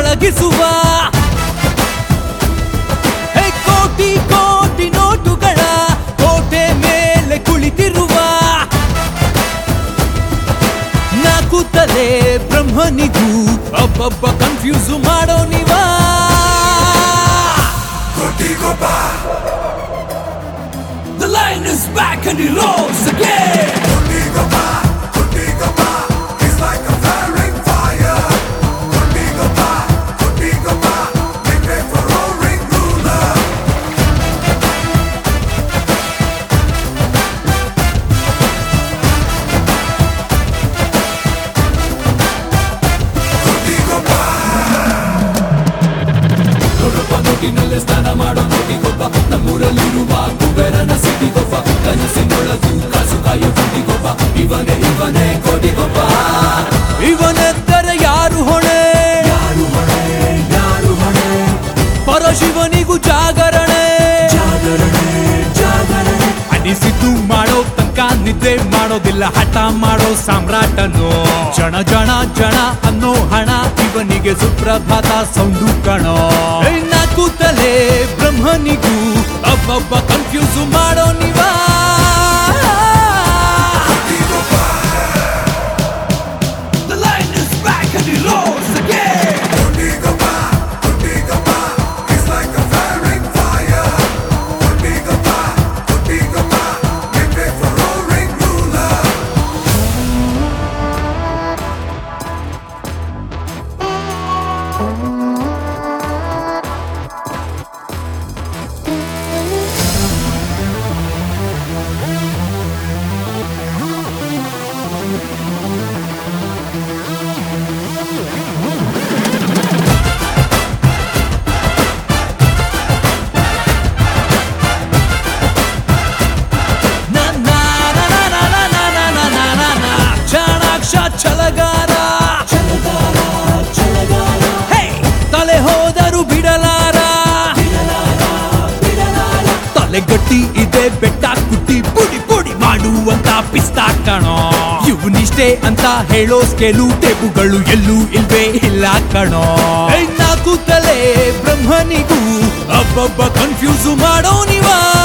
ಪಳಗಿಸುವ ಹೇ ಕೋಟಿ ಕೋಟಿ ನೋಟುಗಳ ಕೋಟೆ ಮೇಲೆ ಕುಳಿತಿರುವ ನಾಲ್ಕು ತಲೆ ಬ್ರಹ್ಮನಿಗೂ ಒಬ್ಬೊಬ್ಬ ಕನ್ಫ್ಯೂಸ್ ಮಾಡೋ ನೀವಾ The lion is back and he roars again. ಇವನೆದ್ದರೆ ಯಾರು ಹೊಣೆ ಪರಶಿವನಿಗೂ ಜಾಗರಣೆ ಅನಿಸಿದ್ದು ಮಾಡೋ ತನಕ ನಿದ್ದೆ ಮಾಡೋದಿಲ್ಲ ಹಠ ಮಾಡೋ ಸಾಮ್ರಾಟನು ಜನ ಜನ ಜನ ಅನ್ನೋ ಹಣ ಇವನಿಗೆ ಸುಪ್ರಭಾತ ಸೌಂಡು ಕಣೋ ಏ ನಾಲ್ಕು ತಲೆ ಬ್ರಹ್ಮನಿಗೂ ಒಬ್ಬೊಬ್ಬ ಕನ್ಫ್ಯೂಸ್ ಮಾಡೋ ನೀವಾ The lion is back and he roars again. Na na na na na na na na na na na na ಚಾಣಾಕ್ಷ ಛಲಗಾರ ಹೇ ತಲೆ ಹೋದರು ಬಿಡಲಾರ ತಲೆ ಗಟ್ಟಿ ಇದೆ ಬೆಟ್ಟ ಕುಟ್ಟಿ ಪುಡಿ ಪುಡಿ ಮಾಡುವಂತ ಪಿಸ್ತಾ ಕಣೋ ಇವನಿಷ್ಟೇ ಅಂತ ಹೇಳೋ ಸ್ಕೇಲು ಟೇಬುಗಳು ಎಲ್ಲೂ ಇಲ್ವೇ ಇಲ್ಲ ಕಣೋ ಏ ನಾಲ್ಕು ತಲೆ ಬ್ರಹ್ಮನಿಗೂ ಒಬ್ಬೊಬ್ಬ ಕನ್ಫ್ಯೂಸ್ ಮಾಡೋ ನೀವಾ